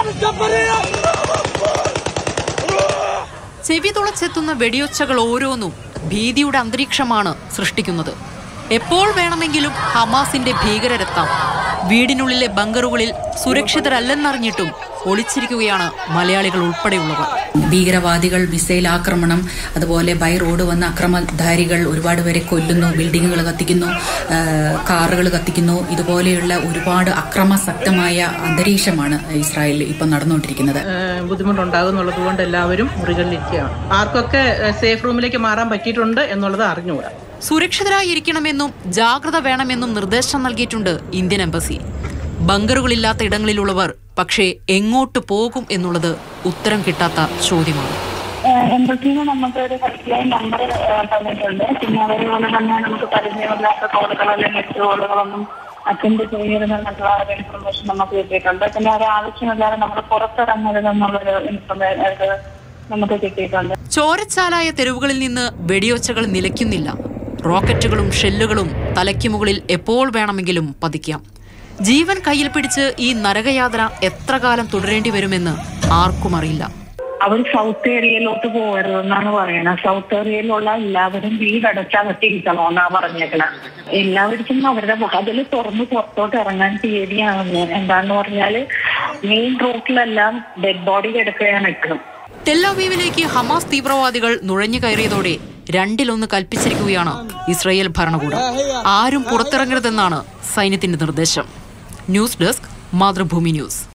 ചെവി തുളച്ചെത്തുന്ന വെടിയൊച്ചകൾ ഓരോന്നും ഭീതിയുടെ അന്തരീക്ഷമാണ് സൃഷ്ടിക്കുന്നത് എപ്പോൾ വേണമെങ്കിലും ഹമാസിന്റെ ഭീകരരെത്താം വീടിനുള്ളിലെ ബങ്കറുകളിൽ സുരക്ഷിതരല്ലെന്നറിഞ്ഞിട്ടും ഒളിച്ചിരിക്കുകയാണ് മലയാളികൾ ഉൾപ്പെടെയുള്ളവർ ഭീകരവാദികൾ മിസൈൽ ആക്രമണം അതുപോലെ ബൈ റോഡ് വന്ന അക്രമധാരികൾ ഒരുപാട് പേരെ കൊല്ലുന്നു ബിൽഡിങ്ങുകൾ കത്തിക്കുന്നു ആ, കാറുകൾ കത്തിക്കുന്നു ഇതുപോലെയുള്ള ഒരുപാട് അക്രമസക്തമായ അന്തരീക്ഷമാണ് ഇസ്രായേലിൽ ഇപ്പം നടന്നുകൊണ്ടിരിക്കുന്നത് ഏഹ് ബുദ്ധിമുട്ടുണ്ടാകും എന്നുള്ളത് കൊണ്ട് എല്ലാവരും മുറികളിലിരിക്കുകയാണ് ആർക്കൊക്കെ ഏഹ് സേഫ് റൂമിലേക്ക് മാറാൻ പറ്റിയിട്ടുണ്ട് എന്നുള്ളത് അറിഞ്ഞുകൂടാ സുരക്ഷിതരായിരിക്കണമെന്നും ജാഗ്രത വേണമെന്നും നിർദ്ദേശം നൽകിയിട്ടുണ്ട് ഇന്ത്യൻ എംബസി ബങ്കറുകളില്ലാത്ത ഇടങ്ങളിലുള്ളവർ പക്ഷേ എങ്ങോട്ട് പോകും എന്നുള്ളത് ഉത്തരം കിട്ടാത്ത ചോദ്യമാണ് എംബസിന്ന് നമുക്ക് ഒരു ഹെൽപ്പ് ലൈൻ നമ്പർ തന്നിട്ടുണ്ട് പിന്നെ അതേപോലെ തന്നെ നമുക്ക് പരിചയമില്ലാത്ത കോളുകൾ അല്ലെങ്കിൽ നെറ്റ് കോളുകളൊന്നും അറ്റൻഡ് ചെയ്യരുതെന്നുള്ള ഒരു ഇൻഫർമേഷൻ നമുക്ക് കിട്ടിയിട്ടുണ്ട് പിന്നെ ഒരു ആവശ്യമില്ലാതെ നമ്മൾ പുറത്തിറങ്ങരുതെന്നുള്ളൊരു ഇൻഫർമേഷൻ നമുക്ക് കിട്ടിയിട്ടുണ്ട് ചോരച്ചാലായ തെരുവുകളിൽ നിന്ന് വെടിയൊച്ചകൾ നിലയ്ക്കുന്നില്ല റോക്കറ്റുകളും ഷെല്ലുകളും തലയ്ക്ക് മുകളിൽ എപ്പോൾ വേണമെങ്കിലും പതിക്കാം ജീവൻ കയ്യിൽ പിടിച്ച് ഈ നരകയാതന എത്ര കാലം തുടരേണ്ടി വരുമെന്ന് ആർക്കും അറിയില്ല അവർ സൗത്ത് ഏരിയയിലോട്ട് പോകരുതെന്നാണ് പറയുന്നത് സൗത്ത് ഏരിയയിലുള്ള എല്ലാവരും വീടടച്ചകത്തിരിക്കണോ എന്നാ പറഞ്ഞേക്കണത് എല്ലാവർക്കും അവരുടെ അതിൽ തുറന്ന് പുറത്തോട്ട് ഇറങ്ങാൻ പേടിയാണ് എന്താന്ന് പറഞ്ഞാല് മെയിൻ റൂട്ടിലെല്ലാം ഡെഡ് ബോഡി കിടക്കുകയാണ് ഇപ്പോഴും ടെല്ലവീവിലേക്ക് ഹമാസ് തീവ്രവാദികൾ നുഴഞ്ഞു കയറിയതോടെ രണ്ടിലൊന്ന് കൽപ്പിച്ചിരിക്കുകയാണ് ഇസ്രയേൽ ഭരണകൂടം ആരും പുറത്തിറങ്ങരുതെന്നാണ് സൈന്യത്തിന്റെ നിർദ്ദേശം ന്യൂസ് ഡെസ്ക് മാതൃഭൂമി ന്യൂസ്